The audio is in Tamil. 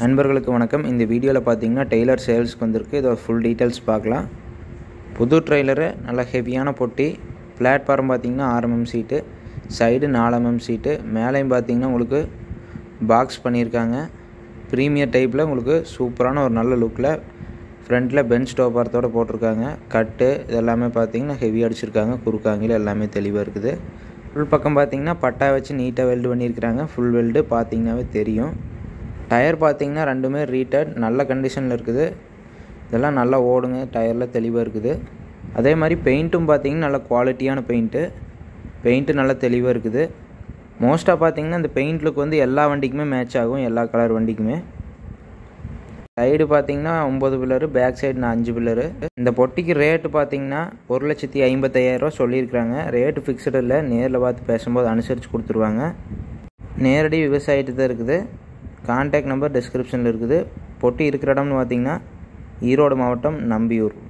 நண்பர்களுக்கு வணக்கம் இந்த வீடியோவில் பார்த்தீங்கன்னா டெய்லர் சேல்ஸ்க்கு வந்திருக்கு இதோட ஃபுல் டீட்டெயில்ஸ் பார்க்கலாம் புது ட்ரெய்லரு நல்ல ஹெவியான பொட்டி பிளாட்ஃபார்ம் பார்த்தீங்கன்னா ஆர்எம்எம் சீட்டு சைடு நாலு எம்எம் சீட்டு மேலேயும் பார்த்தீங்கன்னா உங்களுக்கு பாக்ஸ் பண்ணியிருக்காங்க ப்ரீமியர் டைப்பில் உங்களுக்கு சூப்பரான ஒரு நல்ல லுக்கில் ஃப்ரண்ட்டில் பெஞ்ச் டோப்பாரத்தோடு போட்டிருக்காங்க கட்டு இதெல்லாமே பார்த்தீங்கன்னா ஹெவி அடிச்சிருக்காங்க குறுக்காங்கில எல்லாமே தெளிவாக இருக்குது ஃபுல் பக்கம் பார்த்தீங்கன்னா பட்டா வச்சு நீட்டாக வெல்டு பண்ணியிருக்கிறாங்க ஃபுல் வெல்டு பார்த்தீங்கன்னாவே தெரியும் டயர் பார்த்தீங்கன்னா ரெண்டுமே ரீட்டட் நல்ல கண்டிஷனில் இருக்குது இதெல்லாம் நல்லா ஓடுங்க டயரில் தெளிவாக இருக்குது அதே மாதிரி பெயிண்ட்டும் பார்த்தீங்கன்னா நல்ல குவாலிட்டியான பெயிண்ட்டு பெயிண்ட்டு நல்லா தெளிவாக இருக்குது மோஸ்ட்டாக பார்த்தீங்கன்னா இந்த பெயிண்ட் லுக் வந்து எல்லா வண்டிக்குமே மேட்ச் ஆகும் எல்லா கலர் வண்டிக்குமே சைடு பார்த்தீங்கன்னா ஒம்பது பில்லரு பேக் சைடு நான் அஞ்சு பில்லரு இந்த பொட்டிக்கு ரேட்டு பார்த்தீங்கன்னா ஒரு லட்சத்தி ஐம்பத்தையாயிரரூவா சொல்லியிருக்கிறாங்க ரேட்டு ஃபிக்ஸ்டு இல்லை நேரில் பார்த்து பேசும்போது அனுசரித்து கொடுத்துருவாங்க நேரடி விவசாயிட்டு தான் இருக்குது கான்டாக்ட் நம்பர் டிஸ்கிரிப்ஷனில் இருக்குது பொட்டி இருக்கிற இடம்னு பார்த்தீங்கன்னா ஈரோடு மாவட்டம் நம்பியூர்